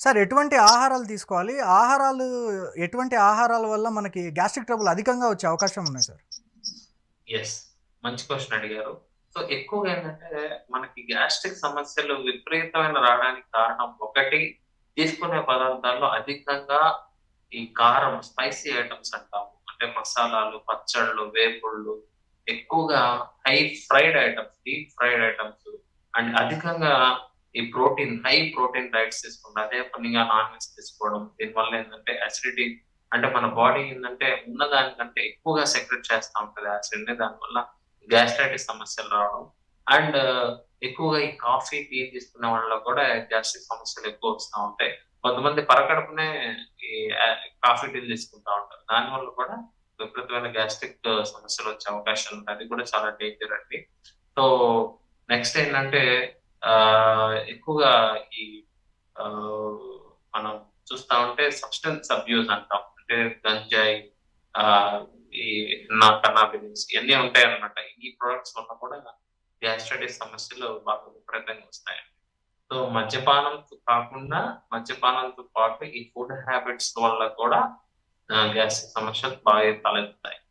sir ఎటువంటి ఆహారాలు తీసుకోవాలి ఆహారాలు ఎటువంటి ఆహారాల వల్ల మనకి గ్యాస్ట్రిక్ ట్రబుల్ అధికంగా వచ్చే అవకాశం ఉన్నాయి సార్ ఎస్ మంచి క్వశ్చన్ అడిగారు సో ఎక్కువగా ఏంటంటే మనకి గ్యాస్ట్రిక్ సమస్యలు విపరీతమైన రావడానికి కారణం ఒకటి తీసుకునే పదార్థాల్లో అధికంగా ఈ కారం స్పైసీ ఐటమ్స్ అంటాము అంటే మసాలాలు పచ్చళ్ళు వేపుళ్ళు ఎక్కువగా high fried items deep fried items and అధికంగా ఈ ప్రోటీన్ హై ప్రోటీన్ డైట్స్ తీసుకుంటాం అదే పనిగా నాన్ వెజ్ తీసుకోవడం దీనివల్ల ఏంటంటే అసిడిటీ అంటే మన బాడీ ఏంటంటే ఉన్న దానికంటే ఎక్కువగా సెక్రెట్ చేస్తూ ఉంటుంది యాసిడ్ ని దానివల్ల గ్యాస్ట్రైటిస్ సమస్యలు రావడం అండ్ ఎక్కువగా ఈ కాఫీ టీ తీసుకునే వాళ్ళలో కూడా గ్యాస్ట్రిక్ సమస్యలు ఎక్కువ వస్తూ ఉంటాయి కొంతమంది పరకడుపునే ఈ కాఫీ టీలు తీసుకుంటా ఉంటారు దానివల్ల కూడా విపరీతమైన గ్యాస్ట్రిక్ సమస్యలు వచ్చే అవకాశం ఉంది అది కూడా చాలా డేంజర్ అండి సో నెక్స్ట్ ఏంటంటే ఆ ఎక్కువగా ఈ ఆ, మనం చూస్తా ఉంటే సబ్స్టెన్స్ అబ్యూస్ అంటాం అంటే గంజాయి ఆ ఈ నా కన్నాబిన్స్ ఇవన్నీ ఉంటాయి అన్నమాట ఈ ప్రొడక్ట్స్ వల్ల కూడా గ్యాస్ట్రైటిస్ సమస్యలు బాగా విపరీతంగా వస్తాయి సో మద్యపానం కాకుండా మద్యపానంతో పాటు ఈ ఫుడ్ హ్యాబిట్స్ వల్ల కూడా గ్యాస్ట్రిక్ సమస్యలు బాగా తలెత్తాయి